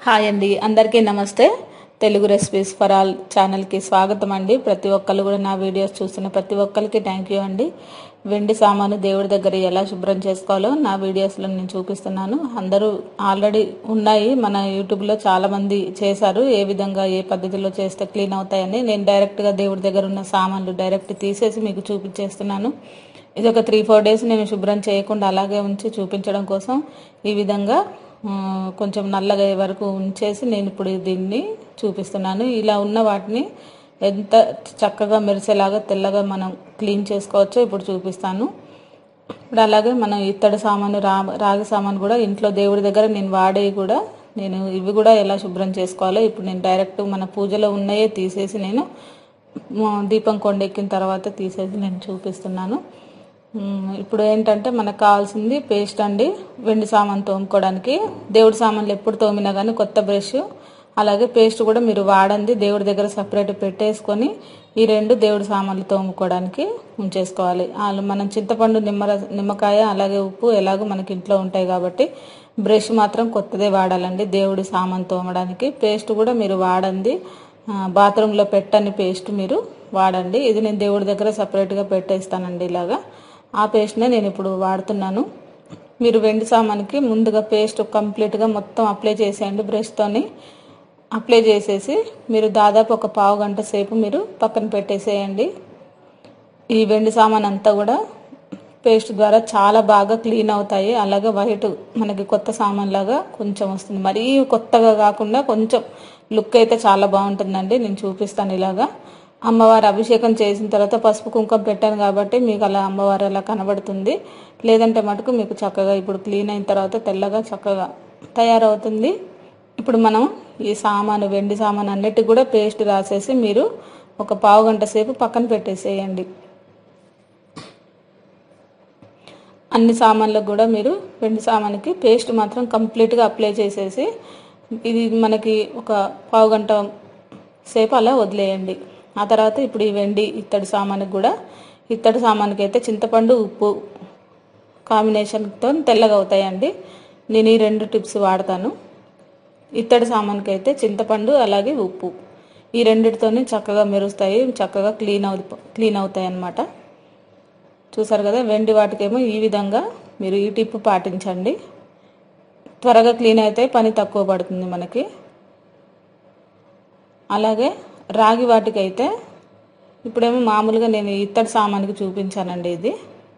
hi అండి అందరికీ నమస్తే తెలుగు రెసిపీస్ ఫర్ ఆల్ ఛానల్కి స్వాగతం అండి ప్రతి ఒక్కరు కూడా నా వీడియోస్ చూస్తున్న ప్రతి ఒక్కరికి థ్యాంక్ యూ అండి వెండి సామాను దేవుడి దగ్గర ఎలా శుభ్రం చేసుకోవాలో నా వీడియోస్లో నేను చూపిస్తున్నాను అందరూ ఆల్రెడీ ఉన్నాయి మన యూట్యూబ్లో చాలా మంది చేశారు ఏ విధంగా ఏ పద్ధతిలో చేస్తే క్లీన్ అవుతాయని నేను డైరెక్ట్గా దేవుడి దగ్గర ఉన్న సామాన్లు డైరెక్ట్ తీసేసి మీకు చూపించేస్తున్నాను ఇది ఒక త్రీ ఫోర్ డేస్ నేను శుభ్రం చేయకుండా అలాగే ఉంచి చూపించడం కోసం ఈ విధంగా ఆ, కొంచెం నల్లగా అయ్యే వరకు ఉంచేసి నేను ఇప్పుడు దీన్ని చూపిస్తున్నాను ఇలా ఉన్న వాటిని ఎంత చక్కగా మెరిసేలాగా తెల్లగా మనం క్లీన్ చేసుకోవచ్చో ఇప్పుడు చూపిస్తాను ఇప్పుడు అలాగే మనం ఇత్తడి సామాను రా రాగి సామాను కూడా ఇంట్లో దేవుడి దగ్గర నేను వాడేవి కూడా నేను ఇవి కూడా ఎలా శుభ్రం చేసుకోవాలో ఇప్పుడు నేను డైరెక్ట్ మన పూజలో ఉన్నాయే తీసేసి నేను మ, దీపం కొండెక్కిన తర్వాత తీసేసి నేను చూపిస్తున్నాను మ్, ఇప్పుడు ఏంటంటే మనకు కావాల్సింది పేస్ట్ అండి వెండి సామాన్ తోముకోవడానికి దేవుడి సామాన్లు ఎప్పుడు తోమినా కానీ కొత్త బ్రష్ అలాగే పేస్ట్ కూడా మీరు వాడండి దేవుడి దగ్గర సపరేట్ పెట్టేసుకొని ఈ రెండు దేవుడి సామాన్లు తోముకోవడానికి ఉంచేసుకోవాలి వాళ్ళు మనం చింతపండు నిమ్మర నిమ్మకాయ అలాగే ఉప్పు ఎలాగో మనకి ఇంట్లో ఉంటాయి కాబట్టి బ్రష్ మాత్రం కొత్తదే వాడాలండి దేవుడి సామాన్ తోమడానికి పేస్ట్ కూడా మీరు వాడండి ఆ, బాత్రూంలో పెట్టని పేస్ట్ మీరు వాడండి ఇది నేను దేవుడి దగ్గర సపరేట్గా పెట్టేస్తానండి ఇలాగా ఆ పేస్ట్నే నేను ఇప్పుడు వాడుతున్నాను మీరు వెండి సామాన్కి ముందుగా పేస్ట్ కంప్లీట్గా మొత్తం అప్లై చేసేయండి బ్రష్తోని అప్లై చేసేసి మీరు దాదాపు ఒక పావు గంట సేపు మీరు పక్కన పెట్టేసేయండి ఈ వెండి సామాన్ అంతా కూడా పేస్ట్ ద్వారా చాలా బాగా క్లీన్ అవుతాయి అలాగే వైట్ మనకి కొత్త సామాన్ లాగా కొంచెం వస్తుంది మరీ కొత్తగా కాకుండా కొంచెం లుక్ అయితే చాలా బాగుంటుందండి నేను చూపిస్తాను ఇలాగా అమ్మవారు అభిషేకం చేసిన తర్వాత పసుపు కుంకుమ పెట్టాను కాబట్టి మీకు అలా అమ్మవారు అలా కనబడుతుంది లేదంటే మటుకు మీకు చక్కగా ఇప్పుడు క్లీన్ అయిన తర్వాత తెల్లగా చక్కగా తయారవుతుంది ఇప్పుడు మనం ఈ సామాను వెండి సామాను అన్నిటికి కూడా పేస్ట్ రాసేసి మీరు ఒక పావు గంట సేపు పక్కన పెట్టేసేయండి అన్ని సామాన్లకు కూడా మీరు వెండి సామాన్కి పేస్ట్ మాత్రం కంప్లీట్గా అప్లై చేసేసి ఇది మనకి ఒక పావు గంట సేపు అలా వదిలేయండి ఆ తర్వాత ఇప్పుడు ఈ వెండి ఇత్తడి సామాన్కి కూడా ఇత్తడి సామాన్కి అయితే చింతపండు ఉప్పు కాంబినేషన్తో తెల్లగా అవుతాయండి నేను ఈ రెండు టిప్స్ వాడతాను ఇత్తడి సామాన్కి అయితే చింతపండు అలాగే ఉప్పు ఈ రెండిటితోనే చక్కగా మెరుస్తాయి చక్కగా క్లీన్ అవు క్లీన్ అవుతాయి అన్నమాట చూసారు కదా వెండి వాటికేమో ఈ విధంగా మీరు ఈ టిప్ పాటించండి త్వరగా క్లీన్ అయితే పని తక్కువ పడుతుంది మనకి అలాగే రాగి వాటికైతే ఇప్పుడేమో మామూలుగా నేను ఇత్తడి సామాన్కి చూపించానండి ఇది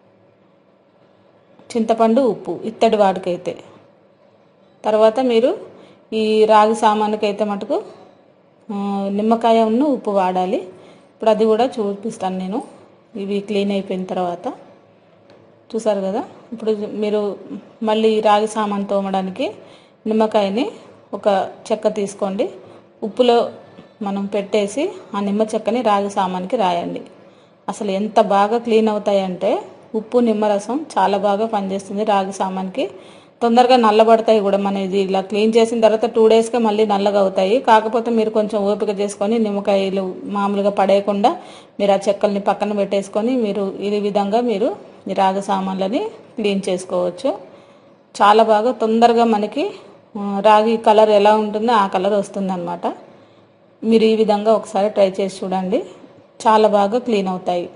చింతపండు ఉప్పు ఇత్తడి వాటికైతే తర్వాత మీరు ఈ రాగి సామాన్కి అయితే మటుకు ఆ, నిమ్మకాయ ఉన్న ఉప్పు వాడాలి ఇప్పుడు అది కూడా చూపిస్తాను నేను ఇవి క్లీన్ అయిపోయిన తర్వాత చూసారు కదా ఇప్పుడు మీరు మళ్ళీ ఈ రాగి సామాన్ తోమడానికి నిమ్మకాయని ఒక చెక్క తీసుకోండి ఉప్పులో మనం పెట్టేసి ఆ నిమ్మ చెక్కని రాగి సామాన్కి రాయండి అసలు ఎంత బాగా క్లీన్ అవుతాయంటే ఉప్పు నిమ్మరసం చాలా బాగా పనిచేస్తుంది రాగి సామాన్కి తొందరగా నల్లబడతాయి కూడా మనం ఇది ఇలా క్లీన్ చేసిన తర్వాత టూ డేస్కే మళ్ళీ నల్లగా అవుతాయి కాకపోతే మీరు కొంచెం ఓపిక చేసుకొని నిమ్మకాయలు మామూలుగా పడేయకుండా మీరు ఆ చెక్కల్ని పక్కన పెట్టేసుకొని మీరు ఈ విధంగా మీరు ఈ రాగి సామాన్లని క్లీన్ చేసుకోవచ్చు చాలా బాగా తొందరగా మనకి ఆ, రాగి కలర్ ఎలా ఉంటుందో ఆ కలర్ వస్తుందన్నమాట మీరు ఈ విధంగా ఒకసారి ట్రై చేసి చూడండి చాలా బాగా క్లీన్ అవుతాయి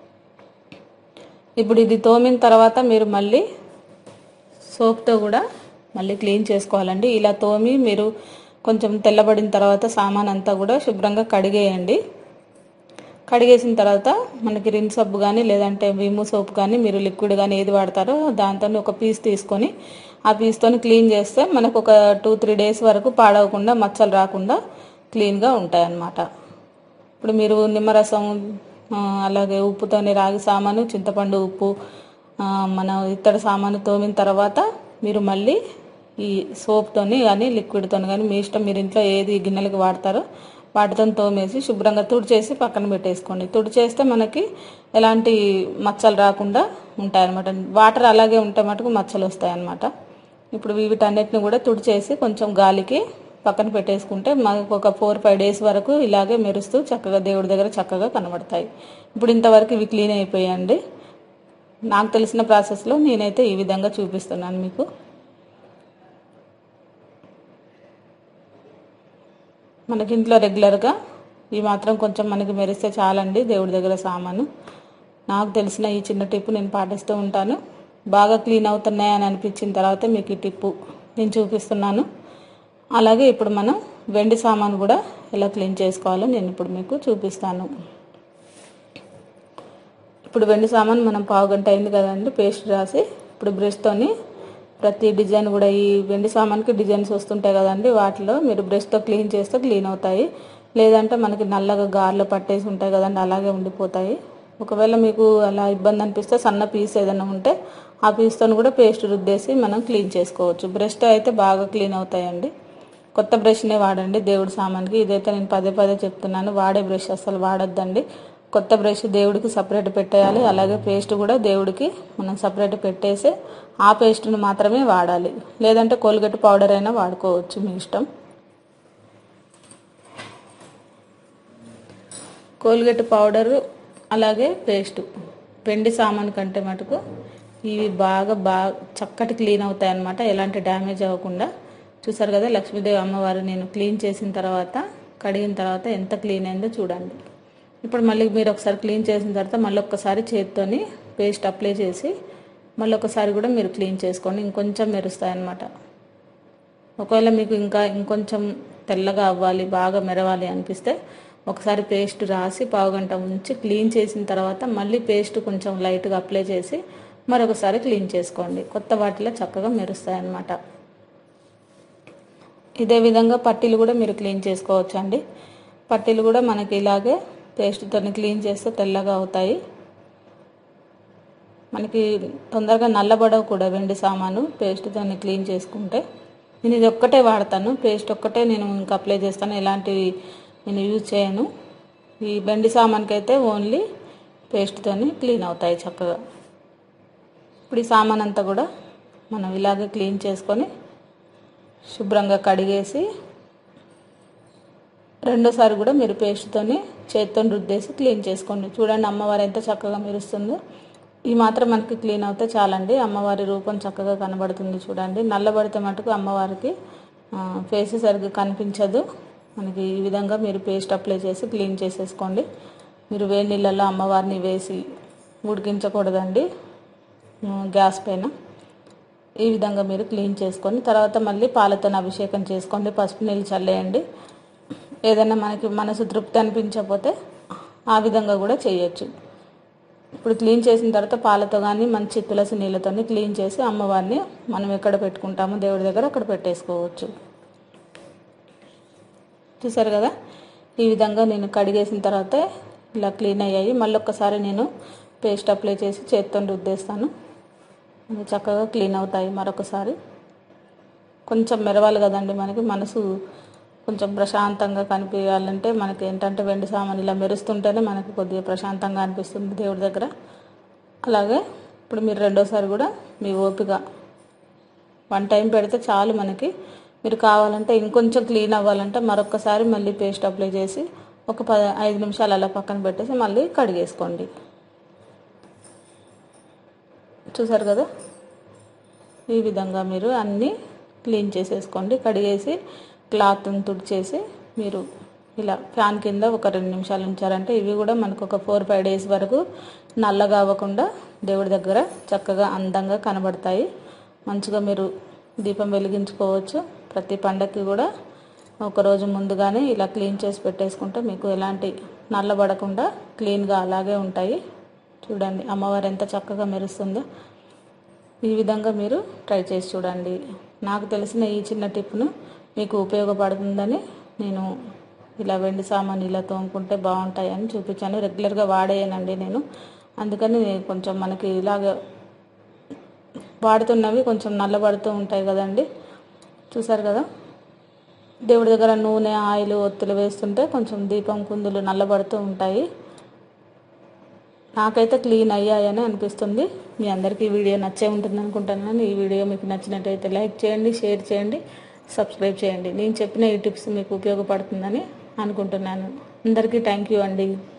ఇప్పుడు ఇది తోమిన తర్వాత మీరు మళ్ళీ సోప్తో కూడా మళ్ళీ క్లీన్ చేసుకోవాలండి ఇలా తోమి మీరు కొంచెం తెల్లబడిన తర్వాత సామాన్ అంతా కూడా శుభ్రంగా కడిగేయండి కడిగేసిన తర్వాత మనకి రిన్ సబ్బు కానీ లేదంటే విము సోప్ కానీ మీరు లిక్విడ్ కానీ ఏది వాడతారో దాంతో ఒక పీస్ తీసుకొని ఆ పీస్తో క్లీన్ చేస్తే మనకు ఒక టూ త్రీ డేస్ వరకు పాడవకుండా మచ్చలు రాకుండా క్లీన్గా ఉంటాయన్నమాట ఇప్పుడు మీరు నిమ్మరసం ఆ, అలాగే ఉప్పుతోని రాగి సామాను చింతపండు ఉప్పు ఆ, మన ఇత్తడి సామాను తోమిన తర్వాత మీరు మళ్ళీ ఈ సోప్తోని కానీ లిక్విడ్తో కానీ మీ ఇష్టం మీరు ఇంట్లో ఏది గిన్నెలకి వాడతారో వాటితో తోమేసి శుభ్రంగా తుడిచేసి పక్కన పెట్టేసుకోండి తుడిచేస్తే మనకి ఎలాంటి మచ్చలు రాకుండా ఉంటాయన్నమాట వాటర్ అలాగే ఉంటే మటుకు మచ్చలు వస్తాయన్నమాట ఇప్పుడు వీటన్నిటిని కూడా తుడిచేసి కొంచెం గాలికి పక్కన పెట్టేసుకుంటే మనకు ఒక ఫోర్ ఫైవ్ డేస్ వరకు ఇలాగే మెరుస్తూ చక్కగా దేవుడి దగ్గర చక్కగా కనబడతాయి ఇప్పుడు ఇంతవరకు ఇవి క్లీన్ అయిపోయాయండి నాకు తెలిసిన ప్రాసెస్లో నేనైతే ఈ విధంగా చూపిస్తున్నాను మీకు మనకి ఇంట్లో రెగ్యులర్గా ఈ మాత్రం కొంచెం మనకి మెరిస్తే చాలండి దేవుడి దగ్గర సామాను నాకు తెలిసిన ఈ చిన్న టిప్పు నేను పాటిస్తూ ఉంటాను బాగా క్లీన్ అవుతున్నాయని అనిపించిన తర్వాత మీకు ఈ టిప్పు నేను చూపిస్తున్నాను అలాగే ఇప్పుడు మనం వెండి సామాను కూడా ఎలా క్లీన్ చేసుకోవాలో నేను ఇప్పుడు మీకు చూపిస్తాను ఇప్పుడు వెండి సామాన్ మనం పావు గంట అయింది కదండి పేస్ట్ రాసి ఇప్పుడు బ్రష్తోని ప్రతి డిజైన్ కూడా ఈ వెండి సామాన్కి డిజైన్స్ వస్తుంటాయి కదండి వాటిలో మీరు బ్రష్తో క్లీన్ చేస్తే క్లీన్ అవుతాయి లేదంటే మనకి నల్లగా గార్లు పట్టేసి ఉంటాయి కదండి అలాగే ఉండిపోతాయి ఒకవేళ మీకు అలా ఇబ్బంది అనిపిస్తే సన్న పీస్ ఏదైనా ఉంటే ఆ పీస్తో కూడా పేస్ట్ రుద్దేసి మనం క్లీన్ చేసుకోవచ్చు బ్రష్తో అయితే బాగా క్లీన్ అవుతాయండి కొత్త బ్రష్నే వాడండి దేవుడి సామాన్కి ఇదైతే నేను పదే పదే చెప్తున్నాను వాడే బ్రష్ అసలు వాడొద్దండి కొత్త బ్రష్ దేవుడికి సపరేట్ పెట్టేయాలి అలాగే పేస్ట్ కూడా దేవుడికి మనం సపరేట్ పెట్టేసి ఆ పేస్ట్ని మాత్రమే వాడాలి లేదంటే కోల్గేట్ పౌడర్ అయినా వాడుకోవచ్చు మీ ఇష్టం కోల్గేట్ పౌడర్ అలాగే పేస్ట్ వెండి సామాన్ కంటే మటుకు ఇవి బాగా బాగా చక్కటి క్లీన్ అవుతాయి అన్నమాట ఎలాంటి డ్యామేజ్ అవ్వకుండా చూసారు కదా లక్ష్మీదేవి అమ్మవారు నేను క్లీన్ చేసిన తర్వాత కడిగిన తర్వాత ఎంత క్లీన్ అయిందో చూడండి ఇప్పుడు మళ్ళీ మీరు ఒకసారి క్లీన్ చేసిన తర్వాత మళ్ళీ ఒక్కసారి చేతితోని పేస్ట్ అప్లై చేసి మళ్ళీ ఒకసారి కూడా మీరు క్లీన్ చేసుకోండి ఇంకొంచెం మెరుస్తాయి అన్నమాట ఒకవేళ మీకు ఇంకా ఇంకొంచెం తెల్లగా అవ్వాలి బాగా మెరవాలి అనిపిస్తే ఒకసారి పేస్ట్ రాసి పావుగంట ఉంచి క్లీన్ చేసిన తర్వాత మళ్ళీ పేస్ట్ కొంచెం లైట్గా అప్లై చేసి మరొకసారి క్లీన్ చేసుకోండి కొత్త వాటిలో చక్కగా మెరుస్తాయి అన్నమాట ఇదే విధంగా పట్టీలు కూడా మీరు క్లీన్ చేసుకోవచ్చు అండి పట్టీలు కూడా మనకి ఇలాగే పేస్ట్తో క్లీన్ చేస్తే తెల్లగా అవుతాయి మనకి తొందరగా నల్లబడవు కూడా వెండి సామాను పేస్ట్తో క్లీన్ చేసుకుంటే నేను ఇది ఒక్కటే వాడతాను పేస్ట్ ఒక్కటే నేను ఇంకా అప్లై చేస్తాను ఎలాంటివి నేను యూజ్ చేయను ఈ వెండి సామాన్కి అయితే ఓన్లీ పేస్ట్తో క్లీన్ అవుతాయి చక్కగా ఇప్పుడు ఈ సామాన్ అంతా కూడా మనం ఇలాగే క్లీన్ చేసుకొని శుభ్రంగా కడిగేసి రెండోసారి కూడా మీరు పేస్ట్తోని చేతితో రుద్దేసి క్లీన్ చేసుకోండి చూడండి అమ్మవారు ఎంత చక్కగా మెరుస్తుందో ఈ మాత్రం మనకి క్లీన్ అవుతే చాలండి అమ్మవారి రూపం చక్కగా కనబడుతుంది చూడండి నల్లబడితే మటుకు అమ్మవారికి ఫేస్ సరిగ్గా కనిపించదు మనకి ఈ విధంగా మీరు పేస్ట్ అప్లై చేసి క్లీన్ చేసేసుకోండి మీరు వేడి నీళ్ళల్లో అమ్మవారిని వేసి ఉడికించకూడదండి గ్యాస్ పైన ఈ విధంగా మీరు క్లీన్ చేసుకొని తర్వాత మళ్ళీ పాలతో అభిషేకం చేసుకోండి పసుపు నీళ్ళు చల్లేయండి ఏదైనా మనకి మనసు తృప్తి అనిపించకపోతే ఆ విధంగా కూడా చేయొచ్చు ఇప్పుడు క్లీన్ చేసిన తర్వాత పాలతో కానీ మంచి తులసి నీళ్ళతో క్లీన్ చేసి అమ్మవారిని మనం ఎక్కడ పెట్టుకుంటామో దేవుడి దగ్గర అక్కడ పెట్టేసుకోవచ్చు చూసారు కదా ఈ విధంగా నేను కడిగేసిన తర్వాత ఇలా క్లీన్ అయ్యాయి మళ్ళీ ఒక్కసారి నేను పేస్ట్ అప్లై చేసి చేత్తో రుద్దేస్తాను అవి చక్కగా క్లీన్ అవుతాయి మరొకసారి కొంచెం మెరవాలి కదండి మనకి మనసు కొంచెం ప్రశాంతంగా కనిపించాలంటే మనకి ఏంటంటే వెండి సామాన్ ఇలా మెరుస్తుంటేనే మనకి కొద్దిగా ప్రశాంతంగా అనిపిస్తుంది దేవుడి దగ్గర అలాగే ఇప్పుడు మీరు రెండోసారి కూడా మీ ఓపిక వన్ టైం పెడితే చాలు మనకి మీరు కావాలంటే ఇంకొంచెం క్లీన్ అవ్వాలంటే మరొకసారి మళ్ళీ పేస్ట్ అప్లై చేసి ఒక పద ఐదు నిమిషాలు అలా పక్కన పెట్టేసి మళ్ళీ కడిగేసుకోండి చూసారు కదా ఈ విధంగా మీరు అన్నీ క్లీన్ చేసేసుకోండి కడిగేసి క్లాత్ని తుడిచేసి మీరు ఇలా ఫ్యాన్ కింద ఒక రెండు నిమిషాలు ఉంచారంటే ఇవి కూడా మనకు ఒక ఫోర్ ఫైవ్ డేస్ వరకు నల్లగా అవ్వకుండా దేవుడి దగ్గర చక్కగా అందంగా కనబడతాయి మంచిగా మీరు దీపం వెలిగించుకోవచ్చు ప్రతి పండగకి కూడా ఒకరోజు ముందుగానే ఇలా క్లీన్ చేసి పెట్టేసుకుంటే మీకు ఎలాంటి నల్లబడకుండా క్లీన్గా అలాగే ఉంటాయి చూడండి అమ్మవారు ఎంత చక్కగా మెరుస్తుందో ఈ విధంగా మీరు ట్రై చేసి చూడండి నాకు తెలిసిన ఈ చిన్న టిప్ను మీకు ఉపయోగపడుతుందని నేను ఇలా వెండి సామాన్ ఇలా తోముకుంటే బాగుంటాయని చూపించాను రెగ్యులర్గా వాడేయనండి నేను అందుకని కొంచెం మనకి ఇలాగ వాడుతున్నవి కొంచెం నల్లబడుతూ ఉంటాయి కదండి చూసారు కదా దేవుడి దగ్గర నూనె ఆయిల్ ఒత్తులు వేస్తుంటే కొంచెం దీపం కుందులు నల్లబడుతూ ఉంటాయి నాకైతే క్లీన్ అయ్యాయని అనిపిస్తుంది మీ అందరికీ ఈ వీడియో నచ్చే ఉంటుంది అనుకుంటున్నాను ఈ వీడియో మీకు నచ్చినట్టయితే లైక్ చేయండి షేర్ చేయండి సబ్స్క్రైబ్ చేయండి నేను చెప్పిన ఈ టిప్స్ మీకు ఉపయోగపడుతుందని అనుకుంటున్నాను అందరికీ థ్యాంక్ యూ అండి